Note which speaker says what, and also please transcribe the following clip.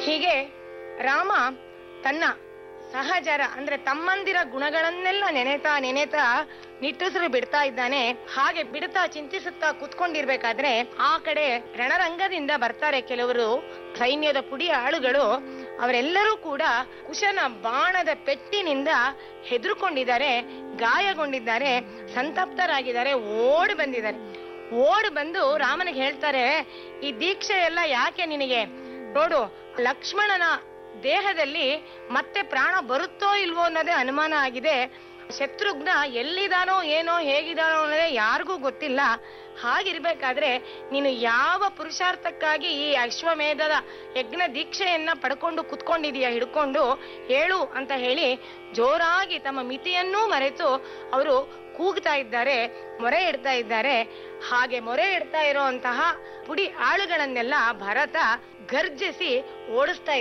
Speaker 1: ಹೀಗೆ ರಾಮ ತನ್ನ ಸಹಜರ ಅಂದ್ರೆ ತಮ್ಮಂದಿರ ಗುಣಗಳನ್ನೆಲ್ಲ ನೆನೆತಾ ನೆನೆತಾ ನಿಟ್ಟುಸಿರು ಬಿಡ್ತಾ ಇದ್ದಾನೆ ಹಾಗೆ ಬಿಡ್ತಾ ಚಿಂತಿಸುತ್ತಾ ಕುತ್ಕೊಂಡಿರ್ಬೇಕಾದ್ರೆ ಆ ಕಡೆ ರಣರಂಗದಿಂದ ಬರ್ತಾರೆ ಕೆಲವರು ಸೈನ್ಯದ ಪುಡಿ ಆಳುಗಳು ಅವರೆಲ್ಲರೂ ಕೂಡ ಕುಶನ ಬಾಣದ ಪೆಟ್ಟಿನಿಂದ ಹೆದರ್ಕೊಂಡಿದ್ದಾರೆ ಗಾಯಗೊಂಡಿದ್ದಾರೆ ಸಂತಪ್ತರಾಗಿದ್ದಾರೆ ಓಡಿ ಬಂದಿದ್ದಾರೆ ಓಡಿ ಬಂದು ರಾಮನಿಗೆ ಹೇಳ್ತಾರೆ ಈ ದೀಕ್ಷೆ ಎಲ್ಲ ಯಾಕೆ ನಿನಗೆ ನೋಡು ಲಕ್ಷ್ಮಣನ ದೇಹದಲ್ಲಿ ಮತ್ತೆ ಪ್ರಾಣ ಬರುತ್ತೋ ಇಲ್ವೋ ಅನ್ನೋದೇ ಅನುಮಾನ ಆಗಿದೆ ಶತ್ರುಘ್ನ ಎಲ್ಲಿದಾನೋ ಏನೋ ಹೇಗಿದಾನೋ ಅನ್ನೋದೇ ಯಾರಿಗೂ ಗೊತ್ತಿಲ್ಲ ಹಾಗಿರ್ಬೇಕಾದ್ರೆ ನೀನು ಯಾವ ಪುರುಷಾರ್ಥಕ್ಕಾಗಿ ಈ ಅಶ್ವಮೇಧದ ಯಜ್ಞ ದೀಕ್ಷೆಯನ್ನ ಪಡ್ಕೊಂಡು ಕುತ್ಕೊಂಡಿದೀಯ ಹಿಡ್ಕೊಂಡು ಹೇಳು ಅಂತ ಹೇಳಿ ಜೋರಾಗಿ ತಮ್ಮ ಮಿತಿಯನ್ನೂ ಮರೆತು ಅವರು ಕೂಗ್ತಾ ಇದ್ದಾರೆ ಮೊರೆ ಇಡ್ತಾ ಇದ್ದಾರೆ ಹಾಗೆ ಮೊರೆ ಇಡ್ತಾ ಇರುವಂತಹ ಪುಡಿ ಆಳುಗಳನ್ನೆಲ್ಲ ಭರತ ಗರ್ಜಿಸಿ ಓಡಿಸ್ತಾ